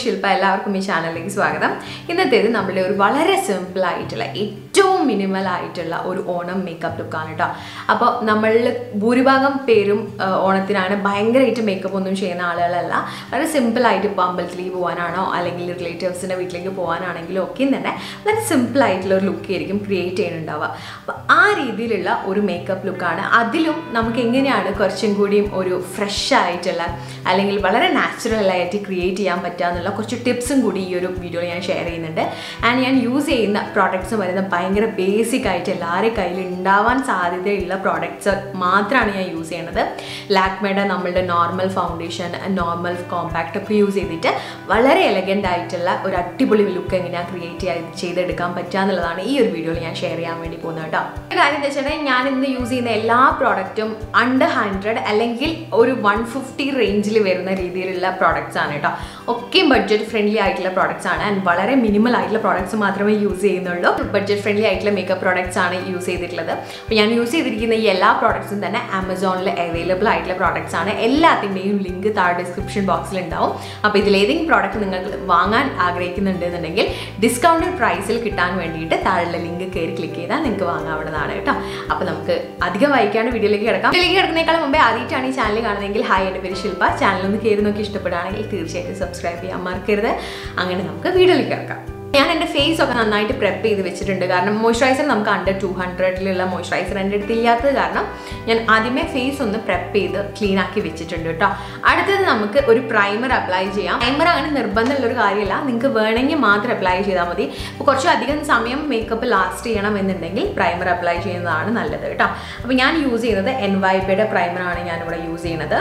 ശില്പ എല്ലാവർക്കും ഈ ചാനലിലേക്ക് സ്വാഗതം ഇന്നത്തേത് നമ്മുടെ ഒരു വളരെ സിമ്പിൾ ആയിട്ടുള്ള ഏറ്റവും മിനിമൽ ആയിട്ടുള്ള ഒരു ഓണം മേക്കപ്പ് ലുക്കാണ് കേട്ടോ അപ്പോൾ നമ്മളിൽ ഭൂരിഭാഗം പേരും ആ, ഓണത്തിനാണ് ഭയങ്കരമായിട്ട് മേക്കപ്പ് ഒന്നും ചെയ്യുന്ന ആളുകളല്ല വളരെ സിമ്പിളായിട്ട് ഇപ്പോൾ അമ്പലത്തിലേക്ക് പോകാനാണോ അല്ലെങ്കിൽ റിലേറ്റീവ്സിൻ്റെ വീട്ടിലേക്ക് പോകാനാണെങ്കിലും ഒക്കെ തന്നെ വളരെ സിമ്പിൾ ആയിട്ടുള്ള ഒരു ലുക്ക് ആയിരിക്കും ക്രിയേറ്റ് ചെയ്യുന്നുണ്ടാവുക അപ്പോൾ ആ രീതിയിലുള്ള ഒരു മേക്കപ്പ് ലുക്കാണ് അതിലും നമുക്ക് എങ്ങനെയാണ് കുറച്ചും കൂടിയും ഒരു ഫ്രഷ് ആയിട്ടുള്ള അല്ലെങ്കിൽ വളരെ നാച്ചുറൽ ആയിട്ട് ക്രിയേറ്റ് ചെയ്യാൻ പറ്റുക എന്നുള്ള കുറച്ച് ടിപ്സും കൂടി ഈ ഒരു വീഡിയോയിൽ ഞാൻ ഷെയർ ചെയ്യുന്നുണ്ട് ആൻഡ് ഞാൻ യൂസ് ചെയ്യുന്ന പ്രോഡക്ട്സ് വരുന്നത് ഭയങ്കര ബേസിക് ആയിട്ട് എല്ലാവരുടെ കയ്യിൽ ഉണ്ടാവാൻ സാധ്യതയുള്ള പ്രോഡക്ട്സ് മാത്രമാണ് ഞാൻ യൂസ് ചെയ്യുന്നത് ലാക്മേയുടെ നമ്മളുടെ നോർമൽ ഫൗണ്ടേഷൻ നോർമൽ കോമ്പാക്റ്റ് ഒക്കെ യൂസ് ചെയ്തിട്ട് വളരെ എലഗൻ്റ് ആയിട്ടുള്ള ഒരു അടിപൊളി ലുക്ക് എങ്ങനെയാണ് ക്രിയേറ്റ് ചെയ്തെടുക്കാൻ പറ്റുക എന്നുള്ളതാണ് ഈ ഒരു വീഡിയോയിൽ ഞാൻ ഷെയർ ചെയ്യാൻ വേണ്ടി പോകുന്നത് കേട്ടോ ഒരു കാര്യം എന്താ വെച്ചിട്ടുണ്ടെങ്കിൽ ഞാൻ ഇന്ന് യൂസ് ചെയ്യുന്ന എല്ലാ പ്രോഡക്റ്റും അണ്ടർ ഹൺഡ്രഡ് അല്ലെങ്കിൽ ഒരു വൺ ഫിഫ്റ്റി റേഞ്ചിൽ വരുന്ന രീതിയിലുള്ള പ്രോഡക്റ്റ്സ് ആണ് കേട്ടോ ഒക്കെയും ബഡ്ജറ്റ് ഫ്രണ്ട്ലി ആയിട്ടുള്ള പ്രോഡക്റ്റ്സ് ആണ് ആൻഡ് വളരെ മിനിമൽ ആയിട്ടുള്ള പ്രോഡക്റ്റ്സ് മാത്രമേ യൂസ് ചെയ്യുന്നുള്ളൂ ബഡ്ജറ്റ് ഫ്രണ്ട്ലി ആയിട്ടുള്ള മേക്കപ്പ് പ്രോഡക്റ്റ്സ് ആണ് യൂസ് ചെയ്തിട്ടുള്ളത് അപ്പോൾ ഞാൻ യൂസ് ചെയ്തിരിക്കുന്ന ഈ എല്ലാ പ്രോഡക്ട്സും തന്നെ ആമസോണിൽ അവൈലബിൾ ആയിട്ടുള്ള പ്രോഡക്ട്സ് ആണ് എല്ലാത്തിൻ്റെയും ലിങ്ക് താഴെ ഡിസ്ക്രിപ്ഷൻ ബോക്സിൽ ഉണ്ടാവും അപ്പോൾ ഇതിലേതെങ്കിലും പ്രോഡക്റ്റ് നിങ്ങൾക്ക് വാങ്ങാൻ ആഗ്രഹിക്കുന്നുണ്ടെന്നുണ്ടെങ്കിൽ ഡിസ്കൗണ്ടഡ് പ്രൈസിൽ കിട്ടാൻ വേണ്ടിയിട്ട് താഴെ ലിങ്ക് കയറി ക്ലിക്ക് ചെയ്താൽ നിങ്ങൾക്ക് വാങ്ങാവുന്നതാണ് കേട്ടോ അപ്പോൾ നമുക്ക് അധികം വായിക്കാണ്ട് വീഡിയോയിലേക്ക് കിടക്കാം വീഡിയോയിലേക്ക് കിടക്കുന്നേക്കാൾ മുമ്പേ ആദ്യമായിട്ടാണ് ഈ ചാനൽ കാണുന്നതെങ്കിൽ ഹായ് എൻ്റെ പേര് ശില്പ ചാനൽ ഒന്ന് കയറി നോക്കി ഇഷ്ടപ്പെടുകയാണെങ്കിൽ തീർച്ചയായിട്ടും സബ്സ്ക്രൈബ് ചെയ്യാൻ മറക്കരുത് അങ്ങനെ നമുക്ക് വീഡിയോയിലേക്ക് കിടക്കാം ഞാൻ എൻ്റെ ഫേസ് ഒക്കെ നന്നായിട്ട് പ്രെപ്പ് ചെയ്ത് വെച്ചിട്ടുണ്ട് കാരണം മോയ്സ്ചറൈസർ നമുക്ക് അണ്ടർ ടു ഹൺഡ്രഡിലുള്ള മോയ്സ്ചറൈസർ എൻ്റെ അടുത്ത് ഇല്ലാത്തത് കാരണം ഞാൻ ആദ്യമേ ഫേസ് ഒന്ന് പ്രെപ്പ് ചെയ്ത് ക്ലീൻ ആക്കി വെച്ചിട്ടുണ്ട് കേട്ടോ അടുത്തത് നമുക്ക് ഒരു പ്രൈമർ അപ്ലൈ ചെയ്യാം പ്രൈമർ അങ്ങനെ നിർബന്ധമുള്ള ഒരു കാര്യമല്ല നിങ്ങൾക്ക് വേണമെങ്കിൽ മാത്രം അപ്ലൈ ചെയ്താൽ മതി അപ്പോൾ കുറച്ച് അധികം സമയം മേക്കപ്പ് ലാസ്റ്റ് ചെയ്യണം എന്നുണ്ടെങ്കിൽ പ്രൈമർ അപ്ലൈ ചെയ്യുന്നതാണ് നല്ലത് കേട്ടോ അപ്പോൾ ഞാൻ യൂസ് ചെയ്യുന്നത് എൻ വൈബയുടെ പ്രൈമറാണ് ഞാനിവിടെ യൂസ് ചെയ്യുന്നത്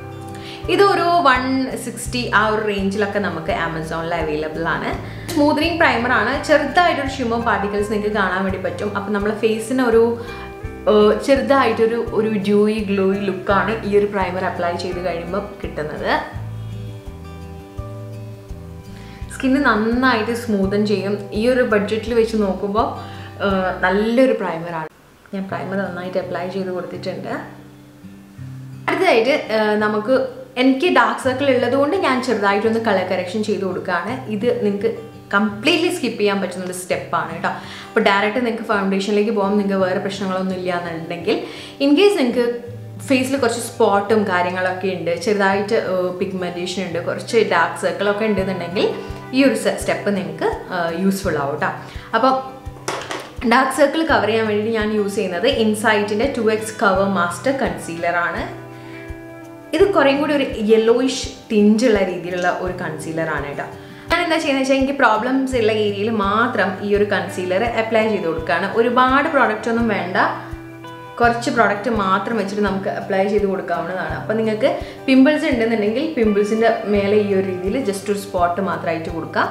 ഇതൊരു വൺ സിക്സ്റ്റി ആ ഒരു റേഞ്ചിലൊക്കെ നമുക്ക് ആമസോണിൽ അവൈലബിൾ ആണ് സ്മൂത്തനിങ് പ്രൈമർ ആണ് ചെറുതായിട്ടൊരു ഷ്യൂമർ പാർട്ടിക്കിൾസ് നിങ്ങൾക്ക് കാണാൻ വേണ്ടി പറ്റും അപ്പം നമ്മളെ ഫേസിന് ഒരു ഏഹ്, ചെറുതായിട്ടൊരു ഒരു ഡ്യൂയി ഗ്ലോയി ലുക്കാണ് ഈ ഒരു പ്രൈമർ അപ്ലൈ ചെയ്ത് കഴിയുമ്പോൾ കിട്ടുന്നത് സ്കിന്ന് നന്നായിട്ട് സ്മൂത്തൻ ചെയ്യും ഈ ഒരു ബഡ്ജറ്റിൽ വെച്ച് നോക്കുമ്പോൾ ഏഹ്, നല്ലൊരു പ്രൈമറാണ് ഞാൻ പ്രൈമർ നന്നായിട്ട് അപ്ലൈ ചെയ്ത് കൊടുത്തിട്ടുണ്ട് അടുത്തതായിട്ട് ഏഹ്, നമുക്ക് എനിക്ക് ഡാർക്ക് സർക്കിൾ ഉള്ളത് കൊണ്ട് ഞാൻ ചെറുതായിട്ടൊന്ന് കളർ കറക്ഷൻ ചെയ്ത് കൊടുക്കുകയാണ് ഇത് നിങ്ങൾക്ക് കംപ്ലീറ്റ്ലി സ്കിപ്പ് ചെയ്യാൻ പറ്റുന്ന ഒരു സ്റ്റെപ്പാണ് കേട്ടോ അപ്പോൾ ഡയറക്റ്റ് നിങ്ങൾക്ക് ഫൗണ്ടേഷനിലേക്ക് പോകാൻ നിങ്ങൾക്ക് വേറെ പ്രശ്നങ്ങളൊന്നും ഇല്ല എന്നുണ്ടെങ്കിൽ ഇൻ കേസ് നിങ്ങൾക്ക് ഫേസിൽ കുറച്ച് സ്പോട്ടും കാര്യങ്ങളൊക്കെ ഉണ്ട് ചെറുതായിട്ട് പിഗ്മെൻറ്റേഷൻ ഉണ്ട് കുറച്ച് ഡാർക്ക് സർക്കിളൊക്കെ ഉണ്ടെന്നുണ്ടെങ്കിൽ ഈ ഒരു സ്റ്റെപ്പ് നിങ്ങൾക്ക് യൂസ്ഫുൾ ആവും കേട്ടോ അപ്പം ഡാർക്ക് സർക്കിൾ കവർ ചെയ്യാൻ വേണ്ടി ഞാൻ യൂസ് ചെയ്യുന്നത് ഇൻസൈറ്റിൻ്റെ ടു എക്സ് കവർ മാസ്റ്റർ കൺസീലറാണ് ഇത് കുറേം കൂടി ഒരു യെല്ലോയിഷ് ടിഞ്ചുള്ള രീതിയിലുള്ള ഒരു കൺസീലറാണ് കേട്ടോ ഞാൻ എന്താ ചെയ്യുന്നത് വെച്ചാൽ എനിക്ക് പ്രോബ്ലംസ് ഉള്ള ഏരിയയിൽ മാത്രം ഈ ഒരു കൺസീലർ അപ്ലൈ ചെയ്ത് കൊടുക്കുകയാണ് ഒരുപാട് പ്രോഡക്റ്റ് ഒന്നും വേണ്ട കുറച്ച് പ്രോഡക്റ്റ് മാത്രം വെച്ചിട്ട് നമുക്ക് അപ്ലൈ ചെയ്ത് കൊടുക്കാവുന്നതാണ് അപ്പോൾ നിങ്ങൾക്ക് പിമ്പിൾസ് ഉണ്ടെന്നുണ്ടെങ്കിൽ പിമ്പിൾസിൻ്റെ മേലെ ഈ ഒരു രീതിയിൽ ജസ്റ്റ് ഒരു സ്പോട്ട് മാത്രമായിട്ട് കൊടുക്കാം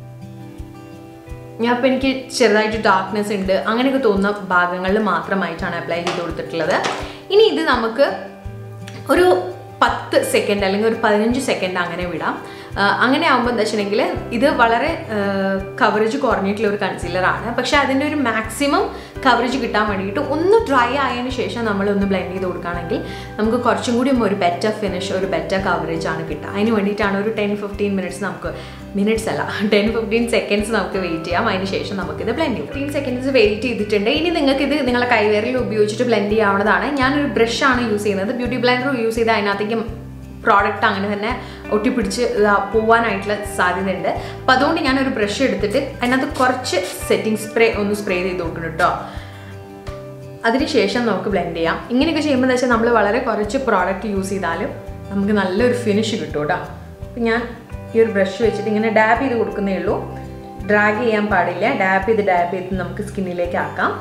ഞാൻ ഇപ്പോൾ എനിക്ക് ചെറുതായിട്ട് ഡാർക്ക്നെസ് ഉണ്ട് അങ്ങനെയൊക്കെ തോന്നുന്ന ഭാഗങ്ങളിൽ മാത്രമായിട്ടാണ് അപ്ലൈ ചെയ്ത് കൊടുത്തിട്ടുള്ളത് ഇനി ഇത് നമുക്ക് ഒരു പത്ത് സെക്കൻഡ് അല്ലെങ്കിൽ ഒരു പതിനഞ്ച് സെക്കൻഡ് അങ്ങനെ വിടാം ആ, അങ്ങനെ ആകുമ്പോൾ എന്താ വെച്ചിട്ടുണ്ടെങ്കിൽ ഇത് വളരെ കവറേജ് കുറഞ്ഞിട്ടുള്ള ഒരു കൺസീലറാണ് പക്ഷേ അതിൻ്റെ ഒരു മാക്സിമം കവറേജ് കിട്ടാൻ വേണ്ടിയിട്ട് ഒന്ന് ഡ്രൈ ആയതിനു ശേഷം നമ്മൾ ഒന്ന് ബ്ലെൻഡ് ചെയ്ത് കൊടുക്കുകയാണെങ്കിൽ നമുക്ക് കുറച്ചും കൂടി ഒരു ബെറ്റർ ഫിനിഷ് ഒരു ബെറ്റർ കവറേജ് ആണ് കിട്ടുക അതിന് വേണ്ടിയിട്ടാണ് ഒരു ടെൻ ഫിഫ്റ്റീൻ മിനിറ്റ്സ് നമുക്ക് മിനിറ്റ്സ് അല്ല ടെൻ ഫിഫ്റ്റീൻ സെക്കൻഡ്സ് നമുക്ക് വെയിറ്റ് ചെയ്യാം അതിന് ശേഷം നമുക്കിത് ബ്ലെൻഡ് ചെയ്യും ഫിഫ്റ്റീൻ സെക്കൻഡ്സ് വെയിറ്റ് ചെയ്തിട്ടുണ്ട് ഇനി നിങ്ങൾക്ക് ഇത് നിങ്ങളുടെ കൈവേറിൽ ഉപയോഗിച്ചിട്ട് ബ്ലെൻഡ് ചെയ്യാവുന്നതാണ് ഞാനൊരു ബ്രഷാണ് യൂസ് ചെയ്യുന്നത് ബ്യൂട്ടി ബ്ലെൻഡർ യൂസ് ചെയ്ത് അതിനകത്തേക്ക് പ്രോഡക്റ്റ് അങ്ങനെ തന്നെ ഒട്ടിപ്പിടിച്ച് ഇതാ പോവാനായിട്ടുള്ള സാധ്യതയുണ്ട് അപ്പോൾ അതുകൊണ്ട് ഞാനൊരു ബ്രഷ് എടുത്തിട്ട് അതിനകത്ത് കുറച്ച് സെറ്റിംഗ് സ്പ്രേ ഒന്ന് സ്പ്രേ ചെയ്ത് കൊടുക്കണം കേട്ടോ അതിനുശേഷം നമുക്ക് ബ്ലെൻഡ് ചെയ്യാം ഇങ്ങനെയൊക്കെ ചെയ്യുമ്പോൾ എന്താ വെച്ചാൽ നമ്മൾ വളരെ കുറച്ച് പ്രോഡക്റ്റ് യൂസ് ചെയ്താലും നമുക്ക് നല്ലൊരു ഫിനിഷ് കിട്ടും കേട്ടോ അപ്പം ഞാൻ ഈ ഒരു ബ്രഷ് വെച്ചിട്ട് ഇങ്ങനെ ഡാബ് ചെയ്ത് കൊടുക്കുന്നേ ഉള്ളൂ ഡ്രാഗ് ചെയ്യാൻ പാടില്ല ഡാബ് ചെയ്ത് ഡാബ് ചെയ്ത് നമുക്ക് സ്കിന്നിലേക്ക് ആക്കാം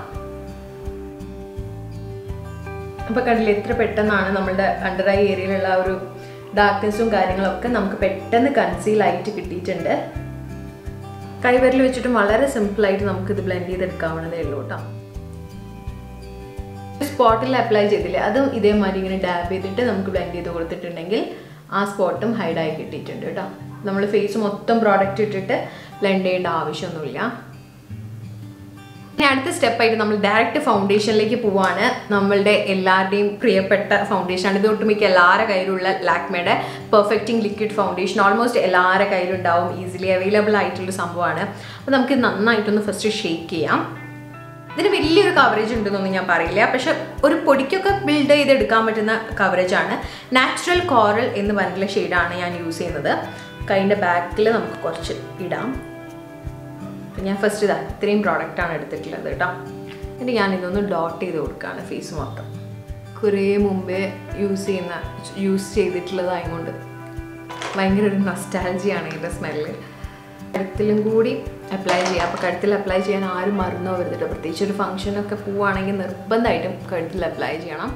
അപ്പോൾ കണ്ടില്ലേ എത്ര പെട്ടെന്നാണ് നമ്മളുടെ അണ്ടർ ഐ ഏരിയയിലുള്ള ആ ഒരു ഡാർക്ക്നെസ്സും കാര്യങ്ങളൊക്കെ നമുക്ക് പെട്ടെന്ന് കൺസീൽ ആയിട്ട് കിട്ടിയിട്ടുണ്ട് കൈവിരൽ വെച്ചിട്ടും വളരെ സിമ്പിളായിട്ട് നമുക്കിത് ബ്ലെൻഡ് ചെയ്തെടുക്കാവുന്നതേ ഉള്ളൂ കേട്ടോ സ്പോട്ടിൽ അപ്ലൈ ചെയ്തില്ലേ അതും ഇതേമാതിരി ഇങ്ങനെ ഡാബ് ചെയ്തിട്ട് നമുക്ക് ബ്ലെൻഡ് ചെയ്ത് കൊടുത്തിട്ടുണ്ടെങ്കിൽ ആ സ്പോട്ടും ഹൈഡായി കിട്ടിയിട്ടുണ്ട് കേട്ടോ നമ്മൾ ഫേസ് മൊത്തം പ്രോഡക്റ്റ് ഇട്ടിട്ട് ബ്ലെൻഡ് ചെയ്യേണ്ട ആവശ്യമൊന്നുമില്ല ഇനി അടുത്ത സ്റ്റെപ്പായിട്ട് നമ്മൾ ഡയറക്റ്റ് ഫൗണ്ടേഷനിലേക്ക് പോവാണ് നമ്മളുടെ എല്ലാവരുടെയും പ്രിയപ്പെട്ട ഫൗണ്ടേഷനാണ് ഇത് ഒട്ടുമിക്ക എല്ലാവരുടെ കയ്യിലുള്ള ലാക്മയുടെ പെർഫെക്റ്റിംഗ് ലിക്വിഡ് ഫൗണ്ടേഷൻ ഓൾമോസ്റ്റ് എല്ലാവരുടെ കയ്യിലുണ്ടാവും ഈസിലി അവൈലബിൾ ആയിട്ടുള്ള സംഭവമാണ് അപ്പോൾ നമുക്ക് ഇത് നന്നായിട്ടൊന്ന് ഫസ്റ്റ് ഷേക്ക് ചെയ്യാം ഇതിന് വലിയൊരു കവറേജ് ഉണ്ടെന്നൊന്നും ഞാൻ പറയില്ല പക്ഷെ ഒരു പൊടിക്കൊക്കെ ബിൽഡ് ചെയ്തെടുക്കാൻ പറ്റുന്ന കവറേജ് ആണ് നാച്ചുറൽ കോറൽ എന്ന് പറഞ്ഞിട്ടുള്ള ഷെയ്ഡാണ് ഞാൻ യൂസ് ചെയ്യുന്നത് കൈൻ്റെ ബാക്കിൽ നമുക്ക് കുറച്ച് ഇടാം അപ്പം ഞാൻ ഫസ്റ്റ് ഇതാ ഇത്രയും പ്രോഡക്റ്റാണ് എടുത്തിട്ടുള്ളത് കേട്ടോ എന്നിട്ട് ഞാൻ ഇതൊന്ന് ഡോട്ട് ചെയ്ത് കൊടുക്കുകയാണ് ഫേസ് മൊത്തം കുറേ മുമ്പേ യൂസ് ചെയ്യുന്ന യൂസ് ചെയ്തിട്ടുള്ളതായതുകൊണ്ട് ഭയങ്കര ഒരു നൊസ്റ്റാലജിയാണ് ഇതിൻ്റെ സ്മെല്ല് കഴുത്തിലും കൂടി അപ്ലൈ ചെയ്യുക അപ്പോൾ കഴുത്തിൽ അപ്ലൈ ചെയ്യാൻ ആരും മറന്നോ വരുന്നിട്ട് പ്രത്യേകിച്ച് ഒരു ഫംഗ്ഷനൊക്കെ പോവുകയാണെങ്കിൽ നിർബന്ധമായിട്ടും കഴുത്തിൽ അപ്ലൈ ചെയ്യണം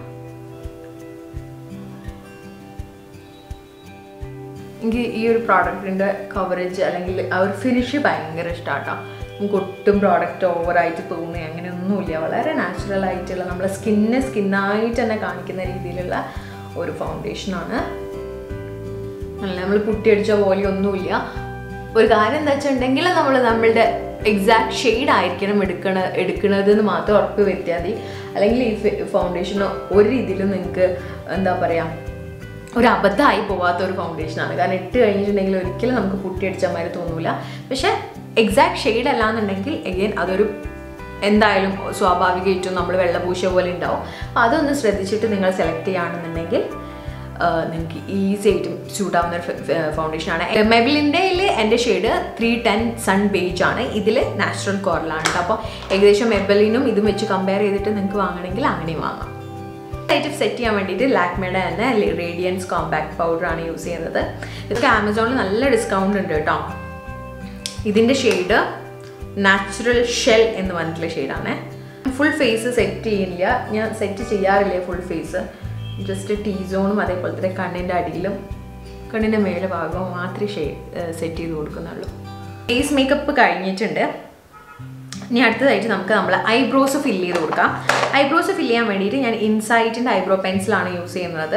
എനിക്ക് ഈ ഒരു പ്രോഡക്റ്റിൻ്റെ കവറേജ് അല്ലെങ്കിൽ ആ ഒരു ഫിനിഷ് ഭയങ്കര ഇഷ്ടമാട്ടോ നമുക്ക് ഒട്ടും പ്രോഡക്റ്റ് ഓവറായിട്ട് തോന്നി അങ്ങനെയൊന്നുമില്ല വളരെ നാച്ചുറൽ ആയിട്ടുള്ള നമ്മളെ സ്കിന്നെ സ്കിന്നായിട്ട് തന്നെ കാണിക്കുന്ന രീതിയിലുള്ള ഒരു ഫൗണ്ടേഷനാണ് അല്ല നമ്മൾ പുട്ടിയടിച്ച പോലെയൊന്നുമില്ല ഒരു കാര്യം എന്താ വെച്ചിട്ടുണ്ടെങ്കിൽ നമ്മൾ നമ്മളുടെ എക്സാക്ട് ഷെയ്ഡ് ആയിരിക്കണം എടുക്കണ എടുക്കണത് എന്ന് മാത്രം ഉറപ്പ് വരുത്തിയാൽ മതി അല്ലെങ്കിൽ ഈ ഫൗണ്ടേഷൻ ഒരു രീതിയിലും നിങ്ങൾക്ക് എന്താ പറയുക ഒരു അബദ്ധമായി പോവാത്ത ഒരു ഫൗണ്ടേഷനാണ് കാരണം ഇട്ട് കഴിഞ്ഞിട്ടുണ്ടെങ്കിൽ ഒരിക്കലും നമുക്ക് പുട്ടിയടിച്ച മാതിരി തോന്നൂല പക്ഷെ എക്സാക്ട് ഷെയ്ഡ് അല്ലാന്നുണ്ടെങ്കിൽ എഗെയിൻ അതൊരു എന്തായാലും സ്വാഭാവികമായിട്ടും നമ്മൾ വെള്ളപൂശ പോലെ ഉണ്ടാവും അപ്പോൾ അതൊന്ന് ശ്രദ്ധിച്ചിട്ട് നിങ്ങൾ സെലക്ട് ചെയ്യുകയാണെന്നുണ്ടെങ്കിൽ നിങ്ങൾക്ക് ഈസി ആയിട്ടും സ്യൂട്ട് ആവുന്ന ഒരു ഫൗണ്ടേഷനാണ് മെബിലിൻ്റെ എൻ്റെ shade three ten sun beige ആണ് ഇതിൽ നാച്ചുറൽ കോറലാണ് കേട്ടോ അപ്പോൾ ഏകദേശം മെബലിനും ഇതും വെച്ച് കമ്പയർ ചെയ്തിട്ട് നിങ്ങൾക്ക് വാങ്ങണമെങ്കിൽ അങ്ങനെയും വാങ്ങാം ആയിട്ട് സെറ്റ് ചെയ്യാൻ വേണ്ടിയിട്ട് ലാക്മയുടെ തന്നെ റേഡിയൻസ് കോമ്പാക്ട് പൗഡർ ആണ് യൂസ് ചെയ്യുന്നത് ഇതൊക്കെ ആമസോണിൽ നല്ല ഡിസ്കൗണ്ട് ഉണ്ട് കേട്ടോ ഇതിൻ്റെ ഷെയ്ഡ് നാച്ചുറൽ ഷെൽ എന്ന് പറഞ്ഞിട്ടുള്ള ഷെയ്ഡാണ് ഫുൾ ഫേസ് സെറ്റ് ചെയ്യില്ല ഞാൻ സെറ്റ് ചെയ്യാറില്ല ഫുൾ ഫേസ് ജസ്റ്റ് ടീ സോണും അതേപോലെ തന്നെ കണ്ണിൻ്റെ അടിയിലും കണ്ണിൻ്റെ മേലെ ഭാഗവും മാത്രമേ ഷെയ്ഡ് സെറ്റ് ചെയ്ത് കൊടുക്കുന്നുള്ളൂ ഫേസ് മേക്കപ്പ് കഴിഞ്ഞിട്ടുണ്ട് ഇനി അടുത്തതായിട്ട് നമുക്ക് നമ്മൾ ഐബ്രോസ് ഫില്ല് ചെയ്ത് കൊടുക്കാം ഐബ്രോസ് ഫില്ല് ചെയ്യാൻ വേണ്ടിയിട്ട് ഞാൻ ഇൻസൈറ്റിൻ്റെ ഐബ്രോ പെൻസിലാണ് യൂസ് ചെയ്യുന്നത്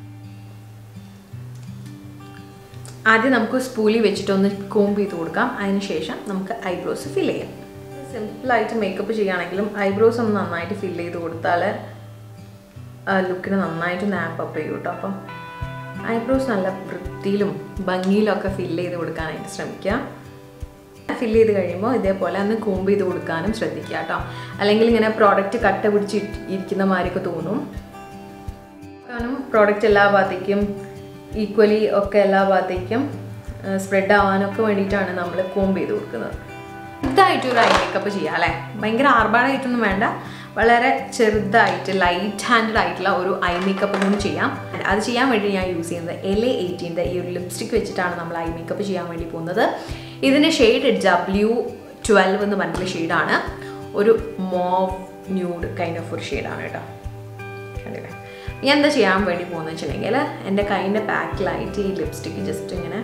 ആദ്യം നമുക്ക് സ്പൂലി വെച്ചിട്ടൊന്ന് കോംബ് ചെയ്ത് കൊടുക്കാം അതിനുശേഷം നമുക്ക് ഐബ്രോസ് ഫില്ല് ചെയ്യാം സിമ്പിളായിട്ട് മേക്കപ്പ് ചെയ്യുകയാണെങ്കിലും ഐബ്രോസ് ഒന്ന് നന്നായിട്ട് ഫില്ല് ചെയ്ത് കൊടുത്താൽ ലുക്കിന് നന്നായിട്ട് നാപ്പ് അപ്പ് ചെയ്യും കേട്ടോ അപ്പം ഐബ്രോസ് നല്ല വൃത്തിയിലും ഭംഗിയിലും ഒക്കെ ഫില്ല് ചെയ്ത് കൊടുക്കാനായിട്ട് ശ്രമിക്കുക ഫില്ല് ചെയ്ത് കഴിയുമ്പോൾ ഇതേപോലെ ഒന്ന് കൂമ്പ് ചെയ്ത് കൊടുക്കാനും ശ്രദ്ധിക്കുക കേട്ടോ അല്ലെങ്കിൽ ഇങ്ങനെ പ്രോഡക്റ്റ് കട്ട പിടിച്ച് ഇരിക്കുന്ന മാതിരിയൊക്കെ തോന്നും കാരണം പ്രോഡക്റ്റ് എല്ലാ ഭാഗത്തേക്കും ഈക്വലി ഒക്കെ എല്ലാ ഭാഗത്തേക്കും സ്പ്രെഡ് ആവാനൊക്കെ വേണ്ടിയിട്ടാണ് നമ്മൾ കൂമ്പ് ചെയ്ത് കൊടുക്കുന്നത് ഇതായിട്ട് ഒരു ഐ മേക്കപ്പ് ചെയ്യാം അല്ലേ ഭയങ്കര ആർഭാടായിട്ടൊന്നും വേണ്ട വളരെ ചെറുതായിട്ട് ലൈറ്റ് ഹാൻഡഡ് ആയിട്ടുള്ള ഒരു ഐ മേക്കപ്പ് കൂടി ചെയ്യാം അത് ചെയ്യാൻ വേണ്ടി ഞാൻ യൂസ് ചെയ്യുന്നത് എൽ എ എയ്റ്റീൻ്റെ ഈ ഒരു ലിപ്സ്റ്റിക് വെച്ചിട്ടാണ് നമ്മൾ ഐ മേക്കപ്പ് ചെയ്യാൻ വേണ്ടി പോകുന്നത് ഇതിൻ്റെ ഷെയ്ഡ് ഡബ്ല്യു ട്വൽവ് എന്ന് പറഞ്ഞിട്ടുള്ള ഷെയ്ഡാണ് ഒരു മോവ് ന്യൂഡ് കൈൻഡ് ഓഫ് ഒരു ഷെയ്ഡാണ് കേട്ടോ കണ്ടില്ലേ ഞാൻ എന്താ ചെയ്യാൻ വേണ്ടി പോകുന്നത് വെച്ചിട്ടുണ്ടെങ്കിൽ എൻ്റെ കൈൻ്റെ ബാക്കിലായിട്ട് ഈ ലിപ്സ്റ്റിക്ക് ജസ്റ്റ് ഇങ്ങനെ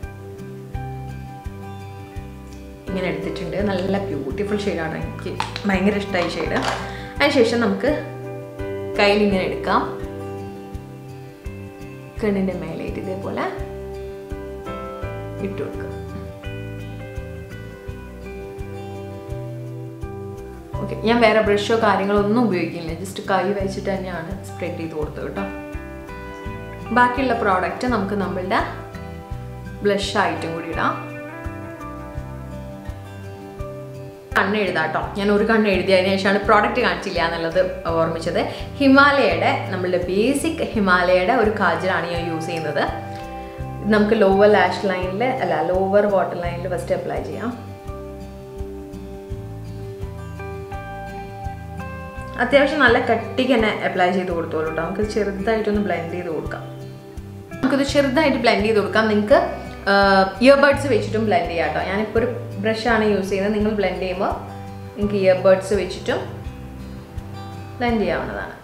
ഇങ്ങനെ എടുത്തിട്ടുണ്ട് നല്ല ബ്യൂട്ടിഫുൾ ഷെയ്ഡാണ് എനിക്ക് ഭയങ്കര ഇഷ്ടമായി ഷെയ്ഡ് അതിനുശേഷം നമുക്ക് കയ്യിൽ ഇങ്ങനെ എടുക്കാം കണ്ണിൻ്റെ മേലായിട്ട് ഇതേപോലെ ഇട്ട് കൊടുക്കുക ഓക്കെ ഞാൻ വേറെ ബ്രഷോ കാര്യങ്ങളോ ഒന്നും ഉപയോഗിക്കില്ല ജസ്റ്റ് കൈ വെച്ചിട്ട് തന്നെയാണ് സ്പ്രെഡ് ചെയ്ത് കൊടുത്തത് കേട്ടോ ബാക്കിയുള്ള പ്രോഡക്റ്റ് നമുക്ക് നമ്മളുടെ ബ്ലഷ് ആയിട്ടും കൂടി ഇടാം കണ്ണ് എഴുതാം കേട്ടോ ഞാൻ ഒരു കണ്ണ് എഴുതിയതിനു ശേഷമാണ് പ്രോഡക്റ്റ് കാണിച്ചില്ല എന്നുള്ളത് ഓർമ്മിച്ചത് ഹിമാലയയുടെ നമ്മളുടെ ബേസിക് ഹിമാലയയുടെ ഒരു കാജലാണ് ഞാൻ യൂസ് ചെയ്യുന്നത് നമുക്ക് ലോവർ ലാഷ് ലൈനിൽ അല്ല ലോവർ വാട്ടർ ലൈനിൽ ഫസ്റ്റ് അപ്ലൈ ചെയ്യാം അത്യാവശ്യം നല്ല കട്ടിക്ക് തന്നെ അപ്ലൈ ചെയ്ത് കൊടുത്തോളൂ കേട്ടോ നമുക്ക് ചെറുതായിട്ടൊന്ന് ബ്ലെൻഡ് ചെയ്ത് കൊടുക്കാം നമുക്കിത് ചെറുതായിട്ട് ബ്ലെൻഡ് ചെയ്ത് കൊടുക്കാം നിങ്ങൾക്ക് ഇയർബഡ്സ് വെച്ചിട്ടും ബ്ലെൻഡ് ചെയ്യാം കേട്ടോ ഞാനിപ്പോൾ ഒരു ബ്രഷാണ് യൂസ് ചെയ്യുന്നത് നിങ്ങൾ ബ്ലെൻഡ് ചെയ്യുമ്പോൾ നിങ്ങൾക്ക് ഇയർബഡ്സ് വെച്ചിട്ടും ബ്ലെൻഡ് ചെയ്യാവുന്നതാണ്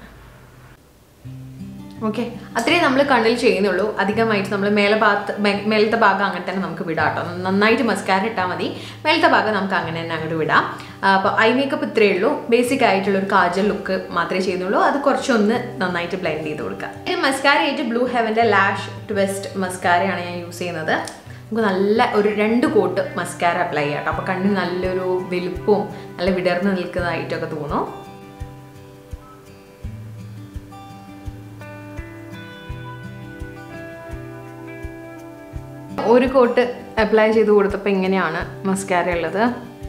ഓക്കെ അത്രയും നമ്മൾ കണ്ണിൽ ചെയ്യുന്നുള്ളൂ അധികമായിട്ട് നമ്മൾ മേലെ ഭാഗത്ത് മേലത്തെ ഭാഗം അങ്ങനെ തന്നെ നമുക്ക് വിടാം കേട്ടോ നന്നായിട്ട് മസ്കാര ഇട്ടാൽ മതി മേലത്തെ ഭാഗം നമുക്ക് അങ്ങനെ തന്നെ അങ്ങോട്ട് വിടാം അപ്പോൾ ഐ മേക്കപ്പ് ഇത്രയേ ഉള്ളൂ ബേസിക് ആയിട്ടുള്ള ഒരു കാജൽ ലുക്ക് മാത്രമേ ചെയ്യുന്നുള്ളൂ അത് കുറച്ചൊന്ന് നന്നായിട്ട് ബ്ലെൻഡ് ചെയ്ത് കൊടുക്കുക ഇത് മസ്കാര ആയിട്ട് ബ്ലൂ ഹെവൻ്റെ ലാഷ് ട്വിസ്റ്റ് മസ്കാരയാണ് ഞാൻ യൂസ് ചെയ്യുന്നത് നമുക്ക് നല്ല ഒരു രണ്ട് കോട്ട് മസ്കാര അപ്ലൈ ചെയ്യാം കേട്ടോ അപ്പോൾ കണ്ണിന് നല്ലൊരു വലുപ്പവും നല്ല വിടർന്ന് നിൽക്കുന്നതായിട്ടൊക്കെ തോന്നും ഒരു കോട്ട് അപ്ലൈ ചെയ്ത് കൊടുത്തപ്പോൾ ഇങ്ങനെയാണ് മസ്കാര ഉള്ളത്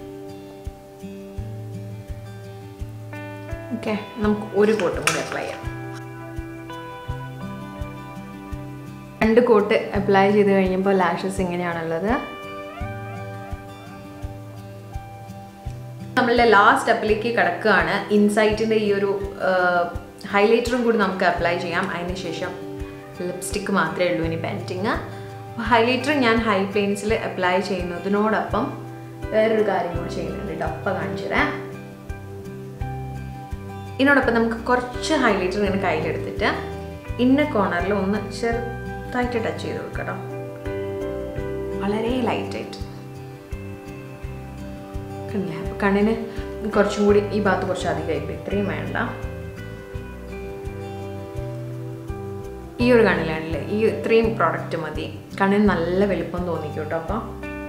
ഓക്കെ നമുക്ക് ഒരു കോട്ടും കൂടി അപ്ലൈ ചെയ്യാം രണ്ട് കോട്ട് അപ്ലൈ ചെയ്ത് കഴിഞ്ഞപ്പോൾ ലാഷസ് ഇങ്ങനെയാണുള്ളത് നമ്മളുടെ ലാസ്റ്റ് സ്റ്റെപ്പിലേക്ക് കിടക്കുകയാണ് ഇൻസൈറ്റിൻ്റെ ഈ ഒരു ഹൈലൈറ്ററും കൂടി നമുക്ക് അപ്ലൈ ചെയ്യാം അതിന് ശേഷം ലിപ്സ്റ്റിക്ക് മാത്രമേ ഉള്ളൂ ഇനി പെൻറ്റിങ് ഹൈലൈറ്റർ ഞാൻ ഹൈ പ്ലെയിൻസിൽ അപ്ലൈ ചെയ്യുന്നതിനോടൊപ്പം വേറൊരു കാര്യം കൂടി ചെയ്യുന്നുണ്ട് കേട്ടോ അപ്പം കാണിച്ചു തരാം ഇതിനോടൊപ്പം നമുക്ക് കുറച്ച് ഹൈലൈറ്റർ ഇങ്ങനെ കയ്യിലെടുത്തിട്ട് ഇന്ന കോർണറിൽ ഒന്ന് ചെറുതായിട്ട് ടച്ച് ചെയ്ത് കൊടുക്കട്ടോ വളരെ ലൈറ്റായിട്ട് കണ്ടില്ലേ അപ്പോൾ കണ്ണിന് കുറച്ചും കൂടി ഈ ഭാഗത്ത് കുറച്ച് അധികമായിപ്പോൾ ഇത്രയും വേണ്ട ഈ ഒരു കണ്ണിലാണല്ലേ ഈ ഇത്രയും പ്രോഡക്റ്റ് മതി കണ്ണിന് നല്ല വലുപ്പം തോന്നിക്കും കേട്ടോ അപ്പോൾ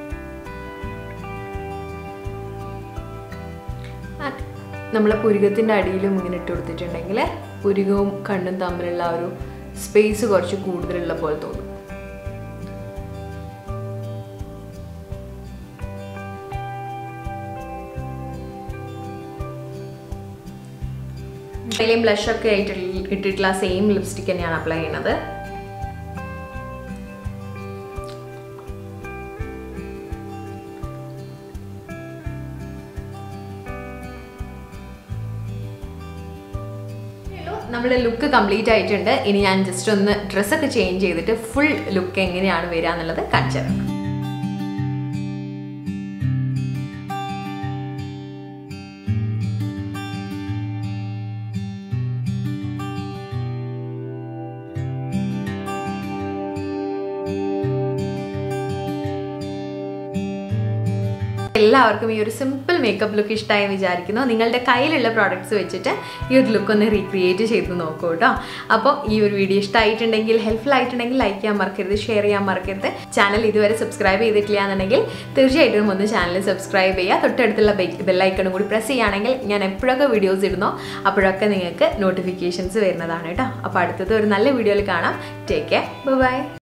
നമ്മളെ പുരുകത്തിൻ്റെ അടിയിലും ഇങ്ങനെ ഇട്ട് കൊടുത്തിട്ടുണ്ടെങ്കിൽ പുരുകവും കണ്ണും തമ്മിലുള്ള ആ ഒരു സ്പേസ് കുറച്ച് കൂടുതലുള്ള പോലെ തോന്നും അതിലെയും ബ്ലഷൊക്കെ ആയിട്ട് ഇട്ടിട്ടുള്ള സെയിം ലിപ്സ്റ്റിക് തന്നെയാണ് അപ്ലൈ ചെയ്യുന്നത് നമ്മുടെ ലുക്ക് കംപ്ലീറ്റ് ആയിട്ടുണ്ട് ഇനി ഞാൻ ജസ്റ്റ് ഒന്ന് ഡ്രസ്സൊക്കെ ചേഞ്ച് ചെയ്തിട്ട് ഫുൾ ലുക്ക് എങ്ങനെയാണ് വരിക എന്നുള്ളത് കാണിച്ചു തരാം എല്ലാവർക്കും ഈ ഒരു സിമ്പിൾ മേക്കപ്പ് ലുക്ക് ഇഷ്ടമായി വിചാരിക്കുന്നു നിങ്ങളുടെ കയ്യിലുള്ള പ്രോഡക്റ്റ്സ് വെച്ചിട്ട് ഈ ഒരു ലുക്ക് ഒന്ന് റീക്രിയേറ്റ് ചെയ്ത് നോക്കൂ കേട്ടോ അപ്പോൾ ഈ ഒരു വീഡിയോ ഇഷ്ടമായിട്ടുണ്ടെങ്കിൽ ഹെൽപ്ഫുൾ ആയിട്ടുണ്ടെങ്കിൽ ലൈക്ക് ചെയ്യാൻ മറക്കരുത് ഷെയർ ചെയ്യാൻ മറക്കരുത് ചാനൽ ഇതുവരെ സബ്സ്ക്രൈബ് ചെയ്തിട്ടില്ല എന്നുണ്ടെങ്കിൽ തീർച്ചയായിട്ടും ഒന്ന് ചാനൽ സബ്സ്ക്രൈബ് ചെയ്യുക തൊട്ടടുത്തുള്ള ബെല്ലൈക്കണും കൂടി പ്രസ് ചെയ്യുകയാണെങ്കിൽ ഞാൻ എപ്പോഴൊക്കെ വീഡിയോസ് ഇടുന്നോ അപ്പോഴൊക്കെ നിങ്ങൾക്ക് നോട്ടിഫിക്കേഷൻസ് വരുന്നതാണ് കേട്ടോ അപ്പോൾ അടുത്തത് ഒരു നല്ല വീഡിയോയിൽ കാണാം ടേക്ക് കെയർ ബൈ